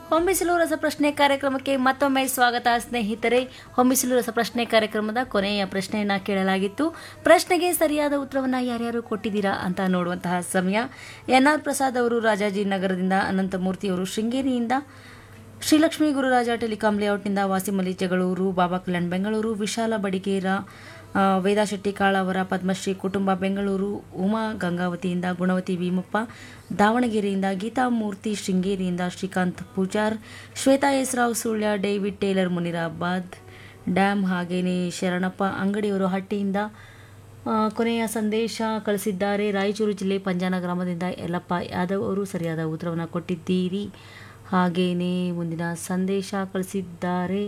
ಹೊಂಬಿಸಿಲು ರಸಪ್ರಶ್ನೆ ಕಾರ್ಯಕ್ರಮಕ್ಕೆ ಮತ್ತೊಮ್ಮೆ ಸ್ವಾಗತ ಸ್ನೇಹಿತರೆ ಹೊಂಬಿಸಿಲು ರಸಪ್ರಶ್ನೆ ಕಾರ್ಯಕ್ರಮದ ಕೊನೆಯ ಪ್ರಶ್ನೆಯನ್ನ ಕೇಳಲಾಗಿತ್ತು ಪ್ರಶ್ನೆಗೆ ಸರಿಯಾದ ಉತ್ತರವನ್ನ ಯಾರ್ಯಾರು ಕೊಟ್ಟಿದ್ದೀರಾ ಅಂತ ನೋಡುವಂತಹ ಸಮಯ ಎನ್ ಆರ್ ಪ್ರಸಾದ್ ಅವರು ರಾಜಾಜಿನಗರದಿಂದ ಅನಂತಮೂರ್ತಿ ಅವರು ಶೃಂಗೇರಿಯಿಂದ ಶ್ರೀಲಕ್ಷ್ಮೀ ಗುರುರಾಜ ಟೆಲಿಕಾಂ ಲೇಔಟ್ನಿಂದ ವಾಸಿಮಲಿ ಜಗಳೂರು ಬಾಬಾ ಕಲ್ಯಾಣ್ ಬೆಂಗಳೂರು ವಿಶಾಲ ಬಡಿಗೇರ ಆ, ವೇದಾ ಶೆಟ್ಟಿ ಕಾಳಾವರ ಪದ್ಮಶ್ರೀ ಕುಟುಂಬ ಬೆಂಗಳೂರು ಉಮಾ ಗಂಗಾವತಿಯಿಂದ ಗುಣವತಿ ಭೀಮಪ್ಪ ದಾವಣಗೆರೆಯಿಂದ ಗೀತಾಮೂರ್ತಿ ಶೃಂಗೇರಿಯಿಂದ Srikanth Poojar Shwetha S Rao Sullia David Taylor Munirabad dam ಹಾಗೇನೆ ಶರಣಪ್ಪ ಅಂಗಡಿಯವರು ಹಟ್ಟಿಯಿಂದ ಆ, ಕೊನೆಯ ಸಂದೇಶ ಕಳಿಸಿದ್ದಾರೆ ರಾಯಚೂರು ಜಿಲ್ಲೆ ಪಂಜಾನ ಗ್ರಾಮದಿಂದ ಯಲ್ಲಪ್ಪ ಯಾದವ್ ಅವರು ಸರಿಯಾದ ಉತ್ತರವನ್ನು ಕೊಟ್ಟಿದ್ದೀರಿ ಹಾಗೇನೆ ಮುಂದಿನ ಸಂದೇಶ ಕಳಿಸಿದ್ದಾರೆ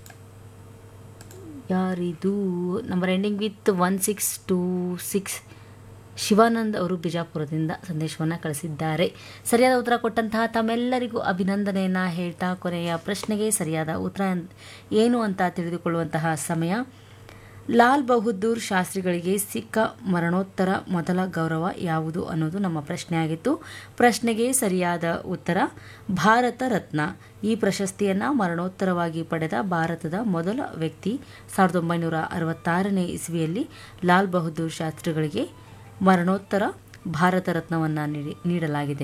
ಯಾರಿದು number ending with one six two six Shivanand ಅವರು ಬಿಜಾಪುರದಿಂದ ಸಂದೇಶವನ್ನು ಕಳಿಸಿದ್ದಾರೆ ಸರಿಯಾದ ಉತ್ತರ ಕೊಟ್ಟಂತಹ ತಮ್ಮೆಲ್ಲರಿಗೂ ಅಭಿನಂದನೆಯನ್ನು ಹೇಳ್ತಾ ಕೊನೆಯ ಪ್ರಶ್ನೆಗೆ ಸರಿಯಾದ ಉತ್ತರ ಏನು ಅಂತ ತಿಳಿದುಕೊಳ್ಳುವಂತಹ ಸಮಯ ಲಾಲ್ ಬಹದ್ದೂರ್ ಶಾಸ್ತ್ರಿಗಳಿಗೆ ಸಿಕ್ಕ ಮರಣೋತ್ತರ ಮೊದಲ ಗೌರವ ಯಾವುದು ಅನ್ನೋದು ನಮ್ಮ ಪ್ರಶ್ನೆಯಾಗಿತ್ತು ಪ್ರಶ್ನೆಗೆ ಸರಿಯಾದ ಉತ್ತರ ಭಾರತ ರತ್ನ ಈ ಪ್ರಶಸ್ತಿಯನ್ನು ಮರಣೋತ್ತರವಾಗಿ ಪಡೆದ ಭಾರತದ ಮೊದಲ ವ್ಯಕ್ತಿ ಸಾವಿರದ ಒಂಬೈನೂರ ಅರವತ್ತಾರನೇ ಇಸ್ವಿಯಲ್ಲಿ ಲಾಲ್ ಬಹದ್ದೂರ್ ಶಾಸ್ತ್ರಿಗಳಿಗೆ ಮರಣೋತ್ತರ ಭಾರತ ರತ್ನವನ್ನು ನೀಡಿ ನೀಡಲಾಗಿದೆ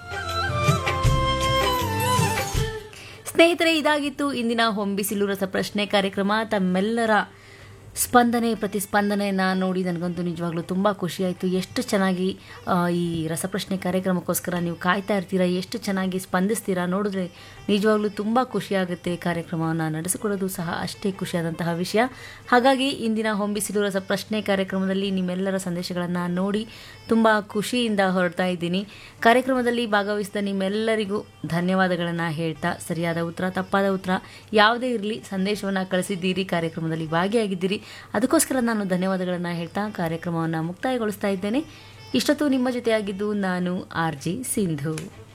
ಸ್ನೇಹಿತರೆ ಇದಾಗಿತ್ತು ಇಂದಿನ ಹೊಂಬಿಸಿಲು ರಸಪ್ರಶ್ನೆ ಕಾರ್ಯಕ್ರಮ ತಮ್ಮೆಲ್ಲರ ಸ್ಪಂದನೆ ಪ್ರತಿಸ್ಪಂದನೆಯನ್ನು ನೋಡಿ ನನಗಂತೂ ನಿಜವಾಗ್ಲೂ ತುಂಬ ಖುಷಿಯಾಯಿತು ಎಷ್ಟು ಚೆನ್ನಾಗಿ ಆ, ಈ ರಸಪ್ರಶ್ನೆ ಕಾರ್ಯಕ್ರಮಕ್ಕೋಸ್ಕರ ನೀವು ಕಾಯ್ತಾ ಇರ್ತೀರಾ ಎಷ್ಟು ಚೆನ್ನಾಗಿ ಸ್ಪಂದಿಸ್ತೀರಾ ನೋಡಿದ್ರೆ ನಿಜವಾಗ್ಲೂ ತುಂಬ ಖುಷಿಯಾಗುತ್ತೆ ಕಾರ್ಯಕ್ರಮವನ್ನು ನಡೆಸಿಕೊಡೋದು ಸಹ ಅಷ್ಟೇ ಖುಷಿಯಾದಂತಹ ವಿಷಯ ಹಾಗಾಗಿ ಇಂದಿನ ಹೊಂಬಿಸಿಲು ರಸಪ್ರಶ್ನೆ ಕಾರ್ಯಕ್ರಮದಲ್ಲಿ ನಿಮ್ಮೆಲ್ಲರ ಸಂದೇಶಗಳನ್ನು ನೋಡಿ ತುಂಬ ಖುಷಿಯಿಂದ ಹೊರಡ್ತಾ ಇದ್ದೀನಿ ಕಾರ್ಯಕ್ರಮದಲ್ಲಿ ಭಾಗವಹಿಸಿದ ನಿಮ್ಮೆಲ್ಲರಿಗೂ ಧನ್ಯವಾದಗಳನ್ನು ಹೇಳ್ತಾ ಸರಿಯಾದ ಉತ್ತರ ತಪ್ಪಾದ ಉತ್ತರ ಯಾವುದೇ ಇರಲಿ ಸಂದೇಶವನ್ನು ಕಳಿಸಿದ್ದೀರಿ ಕಾರ್ಯಕ್ರಮದಲ್ಲಿ ಭಾಗಿಯಾಗಿದ್ದೀರಿ ಅದಕ್ಕೋಸ್ಕರ ನಾನು ಧನ್ಯವಾದಗಳನ್ನು ಹೇಳ್ತಾ ಕಾರ್ಯಕ್ರಮವನ್ನು ಮುಕ್ತಾಯಗೊಳಿಸ್ತಾ ಇದ್ದೇನೆ ಇಷ್ಟೊತ್ತು ನಿಮ್ಮ ಜೊತೆಯಾಗಿದ್ದು ನಾನು ಆರ್ ಜಿ ಸಿಂಧು